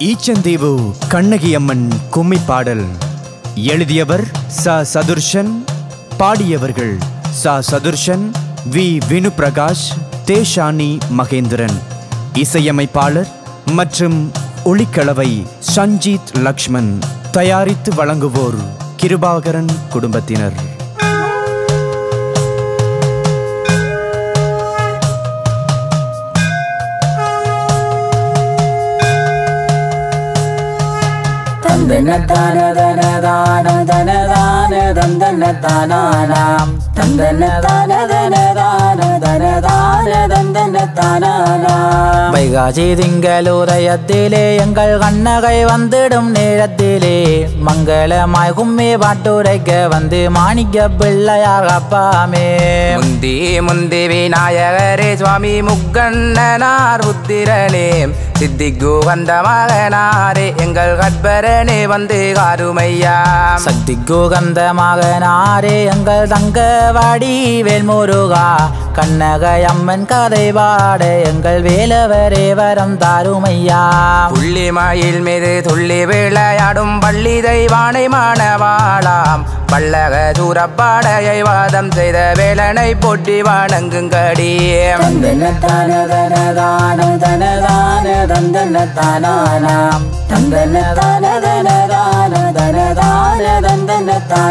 ஈச்சந்தீவு கண்ணகி அம்மன் கும்மி பாடல் எழுதியவர் ச சதுர்ஷன் பாடியவர்கள் ச சதுர்ஷன் வி வினு பிரகாஷ் தேஷானி மகேந்திரன் இசையமைப்பாளர் மற்றும் ஒளிக்களவை சஞ்சீத் லக்ஷ்மன் தயாரித்து வழங்குவோர் கிருபாகரன் குடும்பத்தினர் தந்தன தான தன தான தன தான தந்தன தானானாம் தந்தன தான தன தான தன தான தந்தன தானானாம் வைகாசி திங்களுதயத்திலே எங்கள் கண்ணகை வந்திடும் நேரத்திலே மங்களமாய் கும்மி பாட்டுரைக்க வந்து மாணிக்க பிள்ளையார் அப்பாமே முந்தி முந்தி விநாயகரே சுவாமி முக்கண்ணனார் புத்திரனே சித்திக்கு வந்த மகனாரே எங்கள் கற்பரனே வந்து காருமையா சக்திக்கு கந்த மகனாரே எங்கள் தங்கவாடி வேல்முருகா கண்ணகை அம்மன் கதை பாட எங்கள் வேலவரே வரம் தாருமையா புள்ளி மயில் மீது துள்ளி விளையாடும் பள்ளி தெய்வானை மாணவாளாம் பல்லக சூரப்பாடையை வாதம் செய்த வேலனை போட்டி வணங்குங்கடி தந்தன தான தன தான தன தான தந்தன தானானாம் தந்தன தான தன தான தன தான தந்தன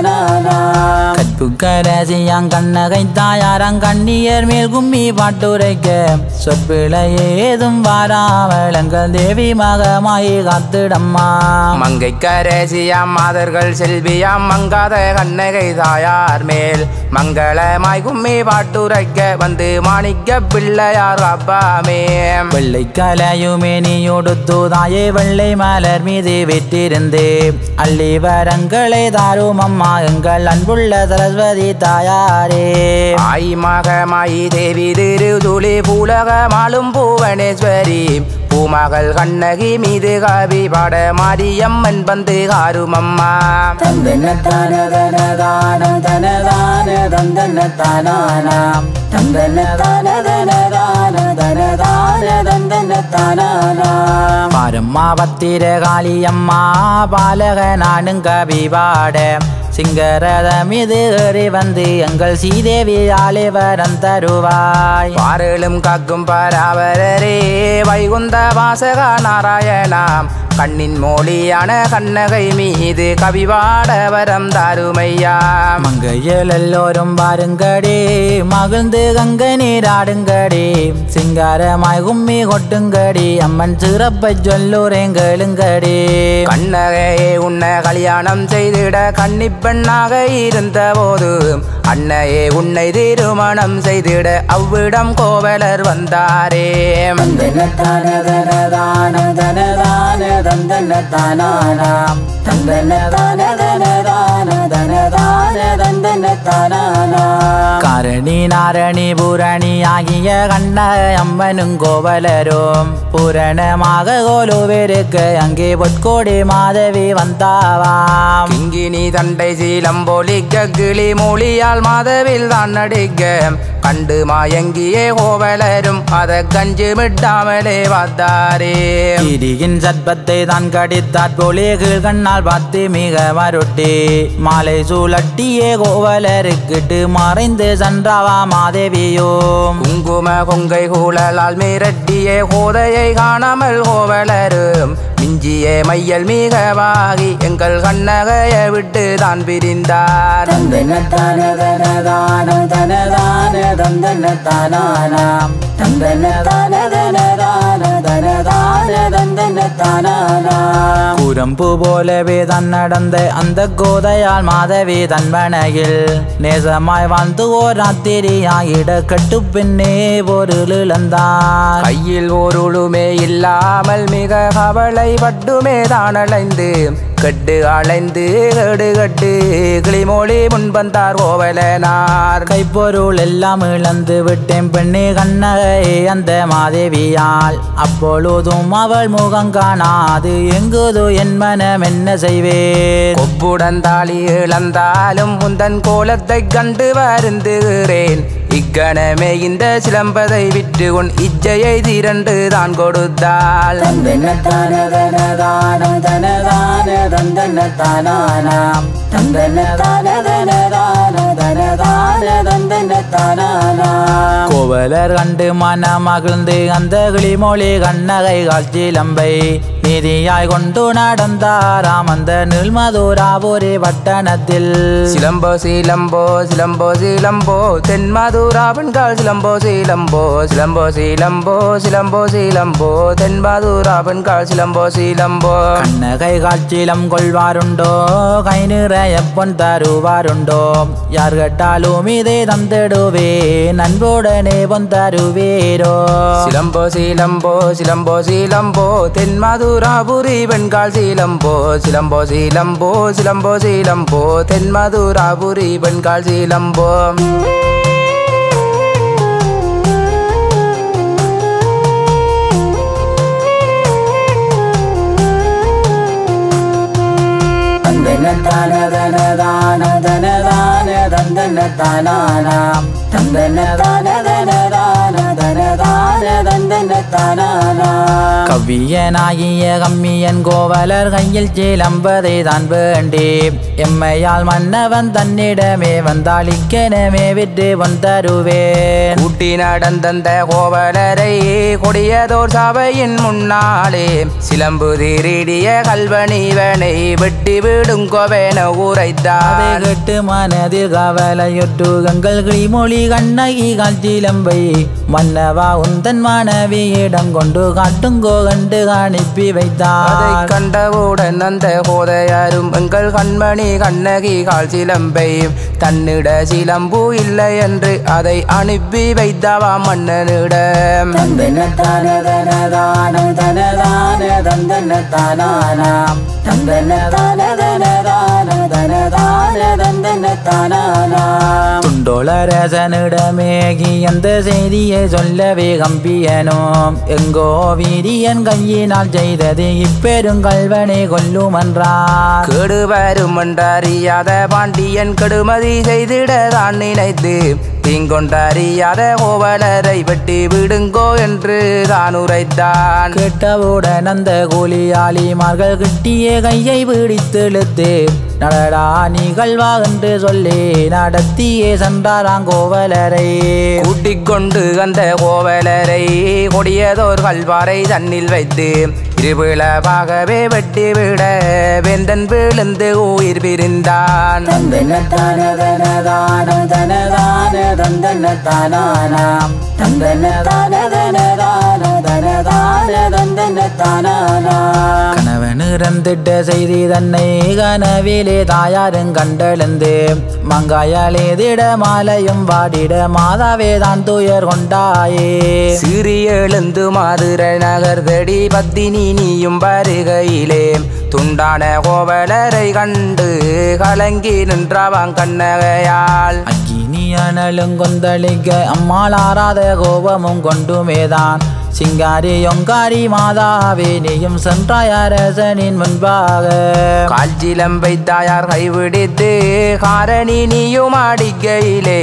தானானாம் கற்புக்கரசியாங் கண்ணகை தாயாரங் கண்ணியர் மேல் கும்மி பாட்டுரைக்க சொற்பிழை ஏதும் வாராமல் எங்கள் தேவி மகமாயி காத்திடம்மா மங்கை கரசியாம் மாதர்கள் செல்வியாம் மங்காத கண்ணகை தாயார் மேல் மங்களமாய் கும்மி பாட்டுரைக்க வந்து மாணிக்க பிள்ளையார் அப்பாமே வெள்ளை கலையுமே நீ உடுத்து தாயே வெள்ளை மலர் மீது விட்டிருந்து அள்ளி வரங்களை தாரும் அம்மா எங்கள் அன்புள்ள சரஸ்வதி தாயாரே ஆய் மகமாயி தேவி திருதுளி பூலகமாலும் பூவனேஸ்வரி பூமகள் கண்ணகி மீது காவி பாட மாரியம்மன் வந்து காருமம்மா தந்தன தான தன தான தன தான தந்தன தானானாம் தந்தன தான தன தான தன தான தந்தன தானானாம் பாரம்மா பத்திர காளியம்மா பாலக நானும் கவி பாட சிங்கரதம் இது ஏறி வந்து எங்கள் சீதேவி ஆலே வரம் தருவாய் பாரலும் காக்கும் பராவரரே வைகுந்த வாசகா நாராயணாம் கண்ணின் மொழியான கண்ணகை மீது கவிவாட வரம் தாருமையா மங்கையல் எல்லோரும் பாருங்கடி மகிழ்ந்து கங்கை நீராடுங்கடி சிங்காரமாய் கும்மி கொட்டுங்கடி அம்மன் சிறப்பை சொல்லுறேன் கேளுங்கடி கண்ணகையே உன்னை கல்யாணம் செய்திட கன்னி பெண்ணாக இருந்த போது அன்னையே உன்னை திருமணம் செய்திட அவ்விடம் கோவலர் வந்தாரே தந்தன தான தன தான தன தான தந்தன தானானாம் தந்தன தான தன தான தன தான தந்தன தானானாம் கரணி நாரணி பூரணி ஆகிய கண்ண அம்மனும் கோவலரும் பூரணமாக கோலுவிருக்கு அங்கே பொற்கோடி மாதவி வந்தாவாம் கிங்கினி தண்டை சீலம் பொலிக்க கிளி மொழியால் மாதவில் தான் நடிக்க கண்டு மாயங்கியே கோவலரும் அத கஞ்சு விட்டாமலே வந்தாரே கிரியின் சர்ப்பத்தை தான் கடித்தாற் போலே கீழ் கண்ணால் பார்த்து மிக மருட்டி மாலை சூழட்டியே கோவலருக்கிட்டு மறைந்து சென்றாவா மாதேவியும் குங்கும கொங்கை கூழலால் மிரட்டியே கோதையை காணாமல் கோவலரும் மிஞ்சியே மையல் மிகவாகி எங்கள் கண்ணகையை விட்டு தான் பிரிந்தார் தந்தன தான தன தான தன தான தந்தன தானானாம் தந்தன தான தன தான தன தான தந்தன தானானாம் குரம்பு போலவே தான் நடந்த அந்த கோதையால் மாதவி தன்மனையில் நேசமாய் வாழ்ந்து ஓர் ராத்திரியாயிட கட்டு பெண்ணே பொருள் இழந்தார் கையில் ஓருளுமே இல்லாமல் மிக கவலை பட்டுமே தான் அலைந்து கட்டு அலைந்து கடு கட்டு கிளிமொழி முன்பந்தார் கோவலனார் கைப்பொருள் எல்லாம் இழந்து விட்டேன் பெண்ணே கண்ணகை அந்த மாதேவியால் அப்பொழுதும் அவள் முகம் காணாது எங்குதோ என் மனம் என்ன செய்வேன் கொப்புடன் தாலி இழந்தாலும் முந்தன் கோலத்தை கண்டு வருந்துகிறேன் இக்கணமே இந்த சிலம்பதை விற்று உன் இச்சையை திரண்டு தான் கொடுத்தாள் தந்தன தான தன தான தன தான தந்தன தானானாம் தந்தன தான தன தான தன தான தந்தன தானானாம் கோவலர் கண்டு மன மகிழ்ந்து அந்த கிளிமொழி கண்ணகை காட்சிலம்பை நீதியாய் கொண்டு நடந்தாராம் அந்த நில்மதுராபுரி பட்டணத்தில் சிலம்போ சீலம்போ சிலம்போ சீலம்போ தென்மதுரா பெண்கள் சிலம்போ சீலம்போ சிலம்போ சீலம்போ சிலம்போ சீலம்போ தென்மதுரா பெண்கள் சிலம்போ சீலம்போ கண்ணகை காட்சிலம் கொள்வாருண்டோ கை நிறைய பொன் தருவாருண்டோ யார் கேட்டாலும் இதே தந்திடுவே நண்புடனே பொன் தருவீரோ சிலம்போ சீலம்போ சிலம்போ சீலம்போ தென்மதுராபுரி பெண்கள் சீலம்போ சிலம்போ சீலம்போ சிலம்போ சீலம்போ தென்மதுராபுரி பெண்கள் சீலம்போ தந்தன தான தன தான தன தான தந்தன தானானாம் தந்தன தான தன தான தன தான தந்தன தானானாம் கவ்வியனாகிய கம்மியன் கோவலர் கையில் சிலம்பதை தான் வேண்டி எம்மையால் மன்னவன் தன்னிடமே வந்தாளிக்கனமே விட்டு பொன் தருவேன் கூட்டி நடந்தந்த கோவலரை கொடியதோர் சபையின் முன்னாலே சிலம்பு திருடிய கல்வனிவனை வெட்டி விடும் கோவென அதை உரைத்தார் கேட்டு மனதில் கவலையொட்டு கங்கள் கிளிமொழி கண்ணகி காட்சிலம்பை மன்னவா உந்தன் மனைவியிடம் கொண்டு காட்டுங்கோ கண்டு அனுப்பி அதை வைத்தார் கண்டவுடன் அந்த கோதையாரும் எங்கள் கண்மணி கண்ணகி கால் சிலம்பை தன்னிட சிலம்பு இல்லை என்று அதை அனுப்பி வைத்தவா மன்னனிடம் தந்தன தான தன தான தன தான தந்தன தானானாம் தந்தன தான தன தான தன தான தந்தன தானானாம் துண்டோளரசனிடமேகி அந்த செய்தியை சொல்லவே கம்பியனும் எங்கோ வீரியன் கையினால் செய்தது இப்பெருங்கல்வனை கொல்லுமன்றார் கேடு வரும் என்றறியாத பாண்டியன் கெடுமதி செய்திட தான் நினைத்து தீங்கொண்டறியாத கோவலரை வெட்டி விடுங்கோ என்று தான் உரைத்தான் கேட்டவுடன் அந்த கூலியாளிமார்கள் கிட்டிய கையை பிடித்தெழுத்து நடடா நிகழ்வா என்று சொல்லி நடத்தியே சென்றாராம் கோவலரை கூட்டிக் கொண்டு அந்த கோவலரை கொடியதோர் கல்வாரை தன்னில் வைத்து இருபிளவாகவே வெட்டி விட வெந்தன் விழுந்து உயிர் பிரிந்தான் தந்தன தான தன தான தன தான தந்தன தானானாம் தந்தன தான தன தான தன தான தந்தன தானானாம் கணவன் இறந்திட்ட செய்தி தன்னை கனவிலே தாயாரும் கண்டெழுந்து மங்காயாலே திட மாலையும் வாடிட மாதாவே தான் துயர் கொண்டாயே சிறிய எழுந்து மாதுர நகர் தடி பத்தினி நீயும் வருகையிலே துண்டான கோவலரை கண்டு கலங்கி நின்றவன் கண்ணகையால் அக்கினி அனலும் கொந்தளிக்க அம்மாள் ஆறாத கோபமும் கொண்டுமேதான் சிங்காரி ஒங்காரி மாதாவே நீயும் சென்றாய் அரசனின் முன்பாக கால்ச்சிலம்பை தாயார் கைவிடித்து காரணி நீயும் அடிக்கையிலே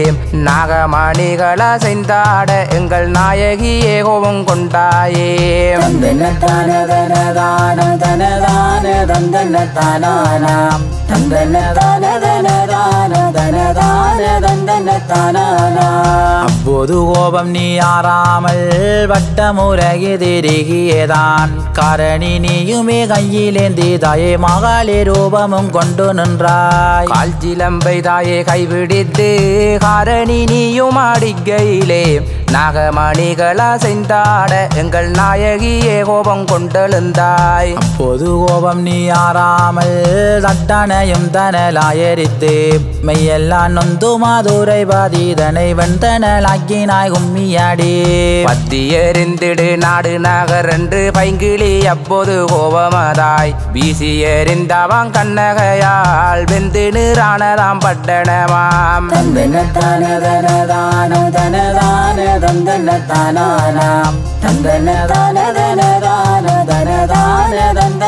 நாகமணிகளா செந்தாட எங்கள் நாயகியே கோபம் கொண்டாயே தந்தன தான தன தான தன தான தந்தன தானானாம் தந்தன தான தன தான தன தான தந்தன தானானாம் அப்போது கோபம் நீ ஆறாமல் வட்டமுறகி திருகியதான் காரணி நீயுமே கையிலேந்தி தாயே மகளே ரூபமும் கொண்டு நின்றாய் கால்ச்சிலம்பை தாயே கைவிடித்து காரணி நீயும் அடிக்கையிலே நாகமணிகளா செந்தாட எங்கள் நாயகியே கோபம் கொண்டெழுந்தாய் அப்போது கோபம் நீ ஆறாமல் தட்டனையும் தனலாயரித்து மெய்யெல்லாம் நொந்து மாதுரை பாதிதனை வெண்தனலாக்கினாய் கும்மியாடி பத்தி எறிந்திடு நாடு நகர் என்று பைங்கிளி அப்போது கோபமதாய் வீசி எறிந்தவன் கண்ணகையால் வெந்து நிறானதாம் பட்டணமாம் தந்தன தான தன தான தன தான தந்தன தானானாம் தந்தன தான தன தான தன தான தந்தன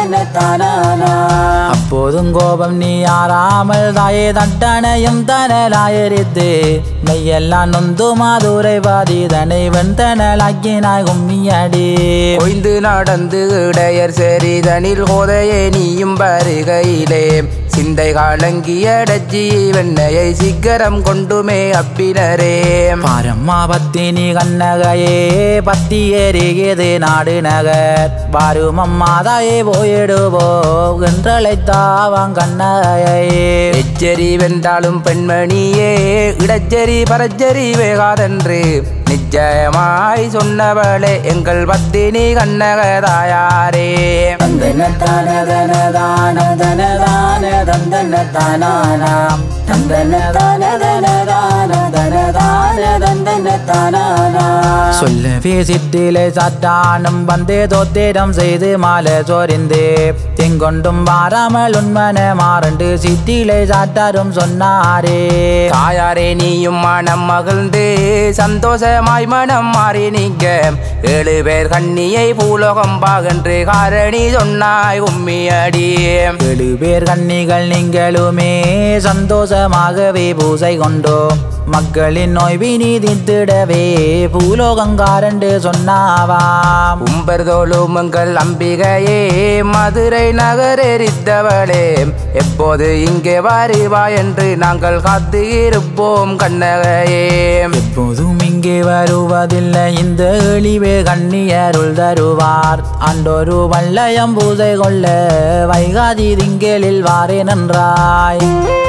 தந்தன தானானா அப்போதும் கோபம் நீ ஆறாமல் தாயே தட்டணையும் தனலாயரித்து மெய்யெல்லாம் நொந்து மாதுரை பாதிதனை வெந்தனலாக்கினாய் கும்மியடி கொய்ந்து நடந்து இடையர் செறிதனில் ஹோதையே நீயும் வருகையிலே சிந்தை காலங்கியடச்சி வெண்ணையை சிக்கரம் கொண்டுமே அப்பினரே பாரம்மா பத்தினி கண்ணகையே பத்தி ஏறியது நாடு நகர் வாரும் அம்மாதாயே போயிடுவோ என்றழைத்தாவாங் கண்ணகையே எச்சரி வென்றாலும் பெண்மணியே இடச்சரி பரச்சரி வேகாதென்று நிச்சயமாய் சொன்னவளே எங்கள் பத்தினி கண்ணகதாயாரே தந்தன தான தன தான தன தான தந்தன தானானா தந்தன தான தன தான தன தான தந்தன தானானா சொல்லவே சித்திலே சாத்தானும் வந்தே தோத்திரம் செய்து மாலை சோரிந்தே தெங்கொண்டும் வாராமல் உண்மன மாறண்டு சித்திலே சாட்டாரும் சொன்னாரே தாயாரே நீயும் மனம் மகிழ்ந்து சந்தோஷமாய் மனம் மாறி நீங்க ஏழு பேர் கண்ணியை பூலோகம் பாகன்று காரணி சொன்னாய் உம்மியடி ஏழு பேர் கன்னிகள் நீங்களுமே சந்தோஷமாகவே பூசை கொண்டோம் மக்களின் நோய் வினிதித்திடவே பூலோகங்காரண்டு சொன்னாவாம் உம்பர்தோலும் எங்கள் அம்பிகையே மதுரை நகரெரித்தவளே எப்போது இங்கே வருவா என்று நாங்கள் காத்து இருப்போம் கண்ணகையே எப்போதும் இங்கே வருவதில்லை இந்த எளிவே கண்ணியருள் தருவார் அன்றொரு வல்லயம் பூஜை கொள்ள வைகாதி திங்களில் வாரேன் என்றாய்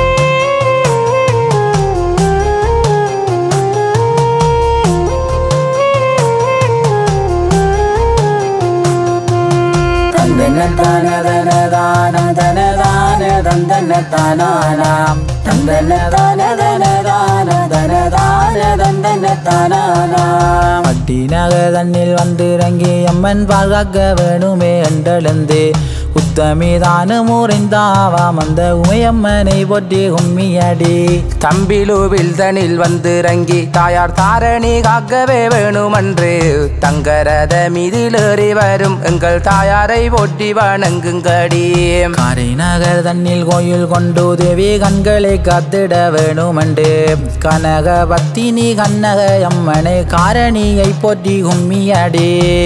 தந்தன தான தன தான தன தான தந்தன தானானா தந்தன தான தன தான தன தான தந்தன தானானா பட்டி நகர் தன்னில் வந்திறங்கி அம்மன் பாகாக்க வேணுமே என்றெழுந்து உத்தமி தானு முறிந்தாவாம் அந்த உமையம்மனை போற்றி கும்மியடி தம்பிலுவில் தனில் வந்திறங்கி தாயார் தாரணி காக்கவே வேணுமன்று தங்கரத மீதிலேறி வரும் எங்கள் தாயாரை போற்றி வணங்குங்கடி காரை நகர் தன்னில் கோயில் கொண்டு தேவி கண்களை காத்திட வேணுமென்று கனக பத்தினி கண்ணக அம்மனை காரணியை போற்றி கும்மியடி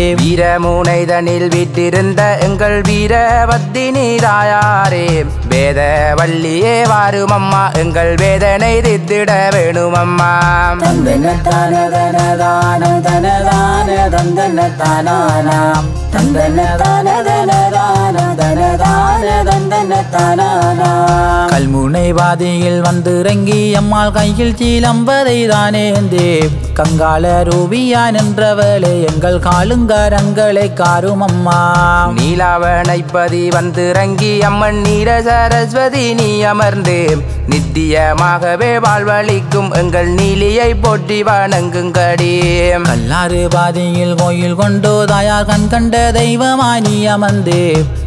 வீரமுனை தனில் வீட்டிருந்த எங்கள் வீரவத்தினி தாயாரே வேத வள்ளியே வாரும் அம்மா எங்கள் வேதனை தித்திட வேணும் அம்மா தந்தன தான தன தான தன தான தந்தன தானானா தந்தன தான தன தான தன தான தந்தன தானானா கல்முனை வாதியில் வந்து இறங்கி அம்மாள் கையில் சீலம்பதை தானேந்தே கங்கால ரூபியா நின்றவளே எங்கள் காலுங்கரங்களை காரும் அம்மா நீலாவணைப்பதி வந்திறங்கி அம்மன் நீர சரஸ்வதி நீ அமர்ந்து நித்தியமாகவே வாழ்வழிக்கும் எங்கள் நீலியை போற்றி வணங்குங்கடி கல்லாறு பாதியில் கோயில் கொண்டு தாயார் கண் கண்ட தெய்வமாய் நீ அமர்ந்து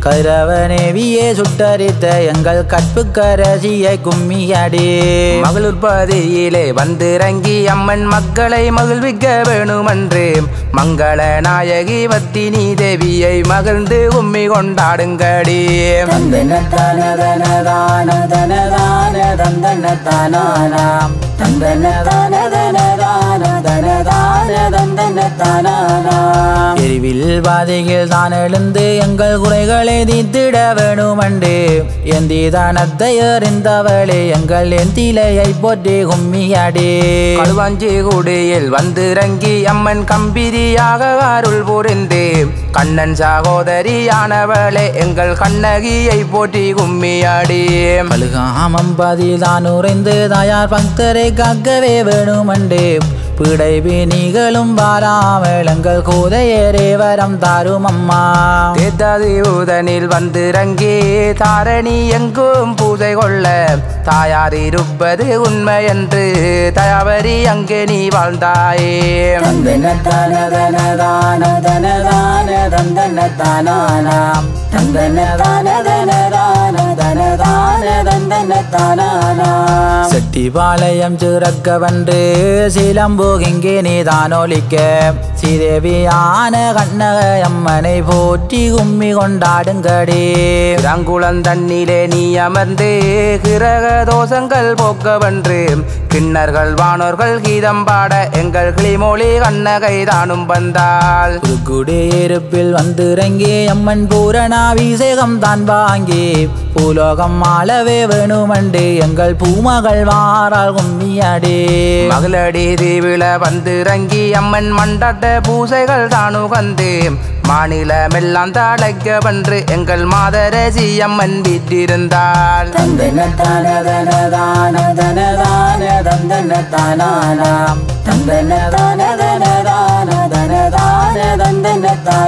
கரவனேவியே சுட்டரித்த எங்கள் கற்புக்கரசியை கும்மியடி மகளுற்பதியிலே வந்திறங்கி அம்மன் மக்களை மகிழ்விக்க வேணுமென்று மங்கள நாயகி வத்தினி தேவியை மகிழ்ந்து உம்மி கொண்டாடுங்கடி தந்தன தான தன தான தன தான தந்தன தானானா தந்தன தான தன தான தன தான தந்தன தானானா எரிவில் பாதையில் தான் எழுந்து எங்கள் குறைகளை தீர்த்திட வேணுமண்டு எந்தி தானத்தை எறிந்தவளே எங்கள் எந்திலையை போற்றி கும்மியடி களுவாஞ்சி குடியில் வந்திறங்கி அம்மன் கம்பிரியாக அருள் புரிந்து கண்ணன் சகோதரியானவளே எங்கள் கண்ணகியை போற்றி கும்மியாடி பழுகாமம் பதிதான் உறைந்து தாயார் பக்தரை காக்கவே வேணுமண்டு பிடை நீகளும் வாராமல் எங்கள் கூதையரே வரம் தாரும் அம்மா தேத்தாதியூதனில் வந்திறங்கி தாரணி எங்கும் பூஜை கொள்ள தாயார் இருப்பது உண்மை என்று தயாவரி அங்கே நீ வாழ்ந்தாயே தந்தன தான தன தான தன தான தந்தன தானானா தந்தன தான தன தான தன தான தந்தன தானானா செட்டிபாளையம் சிறக்க வந்து சிலம்பு இங்கே நீதான் ஒலிக்க ஸ்ரீதேவியான கண்ணக அம்மனை போற்றி கும்மி கொண்டாடுங்கடி கிராங்குளம் தண்ணிலே நீ அமர்ந்து கிரக தோஷங்கள் போக்கவன்று கிண்ணர்கள் வானோர்கள் கீதம் பாட எங்கள் கிளிமொழி கண்ணகை தானும் வந்தாள் குடியிருப்பில் வந்திறங்கி அம்மன் பூரணாபிஷேகம் தான் வாங்கி பூலோகம் ஆளவே வேணுமண்டு எங்கள் பூமகள் வாரால் கும்மியடி மகளடி தீவில வந்திறங்கி அம்மன் மண்டாட்ட பூசைகள் தானுகந்து மாநிலமெல்லாம் தாளைக்க வென்று எங்கள் மாதரசி அம்மன் வீற்றிருந்தாள் தந்தன தான தன தான தன தான தந்தன தானானாம் தந்தன தான தன தான தன தான தந்தன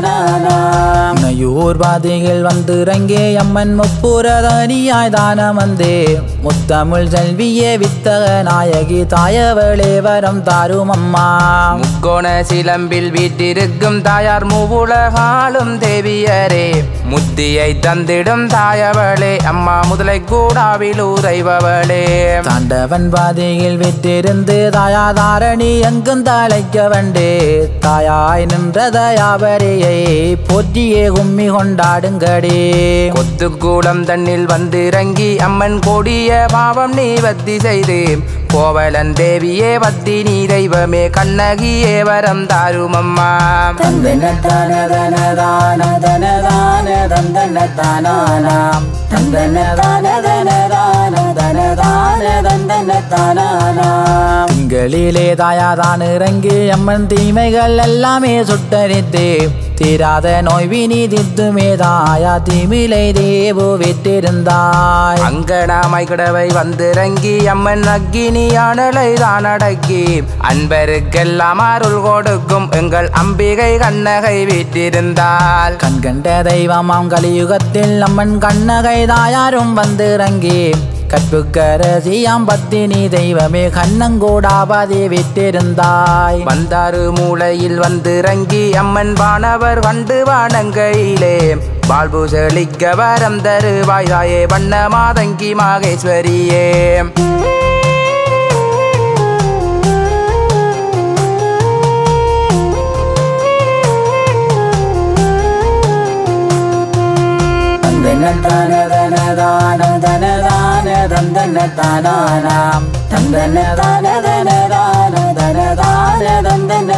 தானானாம் உனையூர் பாதையில் வந்திறங்கே அம்மன் முப்புரதனியாய் தானம் வந்தே முத்தமிழ் செல்வியே வித்தக நாயகி தாயவளே வரம் தாரும் அம்மா முக்கோண சிலம்பில் வீட்டிருக்கும் தாயார் மூவுலகாலும் தேவியரே முத்தியை தந்திடும் தாயவளே அம்மா முதலை கூடாவில் உறைபவளே தாண்டவன் பாதையில் விட்டிருந்து தாயா தாரணி எங்கும் தழைக்க வண்டே தாயாய் நின்ற தயாபரியை போற்றியே கும்மி கொண்டாடுங்கடி கொத்துக்கூடம் தன்னில் வந்திறங்கி அம்மன் கொடிய பாவம் நீ வத்தி செய்து கோவலன் தேவியே வத்தி நீ தெய்வமே கண்ணகியே வரம் தாரும் அம்மா தந்தன தான தன தான தன தான தந்தன தானானாம் தந்தன தான தன தான தன தான தந்தன தானானாம் திங்களிலே தாயாதான் இறங்கி அம்மன் தீமைகள் எல்லாமே சுட்டரித்து தீராத நோய் வினி தித்துமே தாயா தீமிலை தேவு விட்டிருந்தாய் அங்கனாமை கடவை வந்திறங்கி அம்மன் அக்கினி அனலை தான் அடக்கி அன்பருக்கெல்லாம் அருள் கொடுக்கும் எங்கள் அம்பிகை கண்ணகை வீட்டிருந்தாள் கண்கண்ட தெய்வமாம் கலியுகத்தில் அம்மன் கண்ணகை தாயாரும் வந்திறங்கி கற்புக்கரசியாம் பத்தினி தெய்வமே கண்ணங்கூடாபதி விட்டிருந்தாய் வந்தாறு மூலையில் வந்திறங்கி அம்மன் வானவர் கண்டு வானங்கையிலே வாழ்வு செழிக்க வரம் தருவாய் தாயே வண்ண மாதங்கி மாகேஸ்வரியே தந்தன தான தன தான தன தான தந்தன தானானாம் தந்தன தான தன தான தன தான தந்தன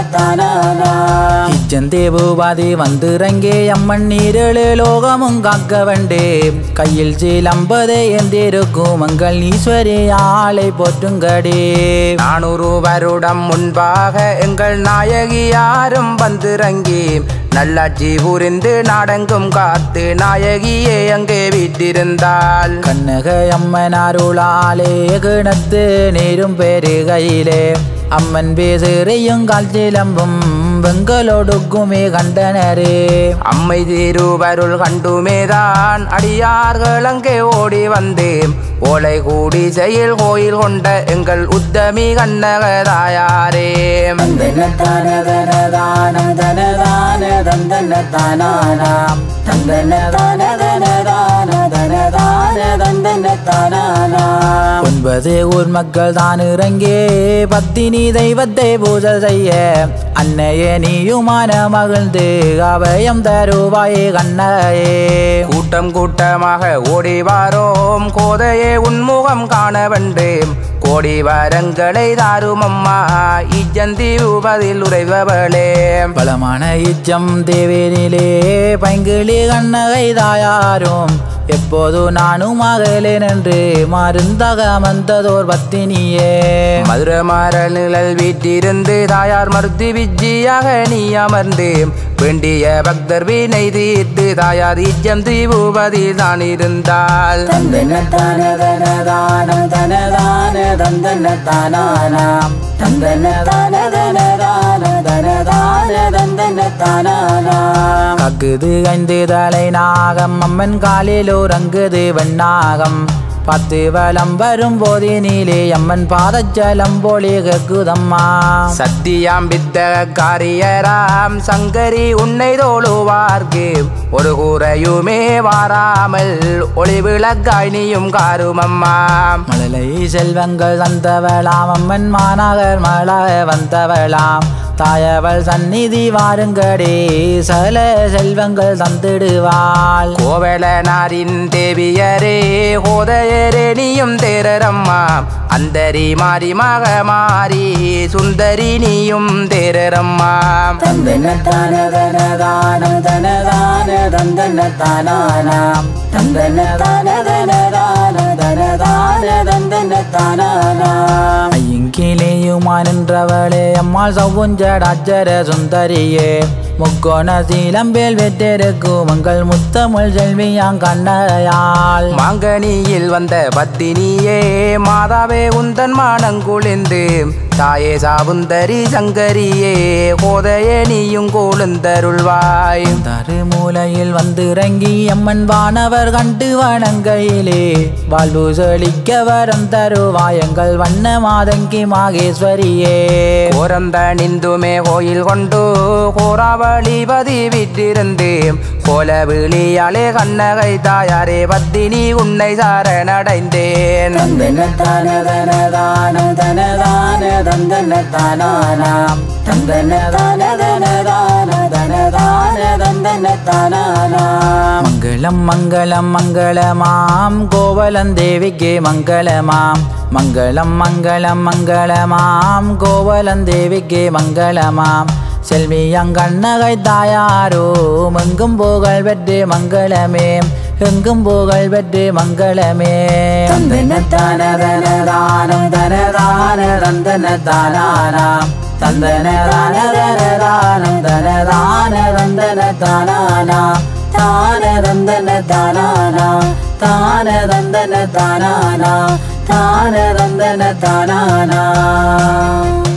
தானானாம் இச்சந்தேவுபாதி வந்திறங்கே அம்மன் நீரழு லோகமும் காக்க வண்டே கையில் சீலம்பது எந்திருக்கும் மங்கள் ஈஸ்வரி ஆளை போற்றுங்கடே நானூறு வருடம் முன்பாக எங்கள் நாயகி யாரும் வந்திறங்கி நல்லாட்சி புரிந்து நாடெங்கும் காத்து நாயகியே அங்கே வீட்டிருந்தாள் கண்ணக அம்மன் அருளாலே கிணத்து நீரும் பெருகையிலே அம்மன் பேசுறையும் கால் சிலம்பும் வெங்கலொடுக்குமே கண்டனரே அம்மை திருவருள் கண்டுமேதான் அடியார்கள் அங்கே ஓடி வந்து ஓலை கூடி செயல் கோயில் கொண்ட எங்கள் உத்தமி கண்ணக தாயாரே தந்தன தான தன தான தன தான தந்தன தானானாம் தந்தன தான தன தான தன தான தந்தன தானானாம் ஒன்பது ஊர் மக்கள் தான் இறங்கே பத்தினி தெய்வத்தை பூஜை செய்ய அன்னையே நீயுமான மகிழ்ந்து அபயம் தருவாயே கண்ணையே கூட்டம் கூட்டமாக ஓடி வாரோம் கோதையே உன்முகம் காண வென்றேன் கோடி வரங்களை தாரும் அம்மா இஜந்தி உபதில் உறைபவளே பலமான இச்சம் தேவேனிலே பைங்கிளி கண்ணகை தாயாரும் எப்போது நானும் மகளேன் என்று மருந்தக அமர்ந்ததோர் பத்தினியே மதுர மாற நிழல் வீட்டிருந்து தாயார் மருத்தி விஜியாக நீ அமர்ந்து வேண்டிய பக்தர் வீணை தீர்த்து தாயார் இஜம் தீபூபதி தான் இருந்தாள் தந்தன தான தன தான தன தான தந்தன தானானாம் தந்தன தான தன தான தன தான தந்தன தானானாம் கக்குது ஐந்து தலை நாகம் அம்மன் காலில் உறங்குது வெண்ணாகம் பத்து வலம் வரும் போதினிலே அம்மன் பாதச்சலம் போலே கேக்குதம்மா சத்தியாம் வித்த காரியராம் சங்கரி உன்னை தோழுவார்க்கு ஒரு கூரையுமே வாராமல் ஒளி விளக்காய் நீயும் காருமம்மா மழலை செல்வங்கள் தந்தவளாம் அம்மன் மாநகர் மழாக வந்தவளாம் தாயவள் சந்நிதி வாருங்கடே சகல செல்வங்கள் தந்திடுவாள் கோவலனாரின் தேவியரே கோதையரே நீயும் தேரரம்மா அந்தரி மாறி மக மாறி சுந்தரி நீயும் தேரரம்மா தந்தன தான தன தான தன தான தந்தன தானானாம் தந்தன தான தன தான தன தான தந்தன தானானாம் ஐயங்கிலேயுமா நின்றவளே அம்மாள் சவுஞ்சடாச்சர சுந்தரியே முக்கோண சீலம்பேல் வெற்றிருக்கும் உங்கள் முத்தமிழ் செல்வியாங் கண்ணையாள் மாங்கனியில் வந்த பத்தினியே மாதாவே உந்தன் மானங்குளிந்து தாயே சாவுந்தரி சங்கரியே கோதையே நீயும் கோளுந்தருள்வாய் தருமூலையில் வந்து இறங்கி அம்மன் வானவர் கண்டு வணங்கையிலே வாழ்வு செழிக்க வரம் தருவாயங்கள் வண்ண மாதங்கி மாகேஸ்வரியே கோரந்த நிந்துமே கோயில் கொண்டு கோராவளி பதிவிட்டிருந்து கோல விழியாலே கண்ணகை தாயாரே பத்தினி உன்னை சாரணடைந்தேன் தந்தன தான தன தான தன தான தந்தன தானானாம் தந்தன தான தன தான தன தான தந்தன தானானாம் மங்களம் மங்களம் மங்களமாம் கோவலன் தேவிக்கு மங்களமாம் மங்களம் மங்களம் மங்களமாம் கோவலன் தேவிக்கு மங்களமாம் செல்வியங்கண்ணகை தாயாரோ எங்கும் புகழ் பெற்று மங்களமே எங்கும் புகழ் பெற்று மங்களமே தந்தன தான தன தானம் தன தான தந்தன தானானாம் தந்தன தான தன தானம் தன தான தந்தன தானானாம் தான தந்தன தானானா தான தந்தன தானானா தான தந்தன தானானா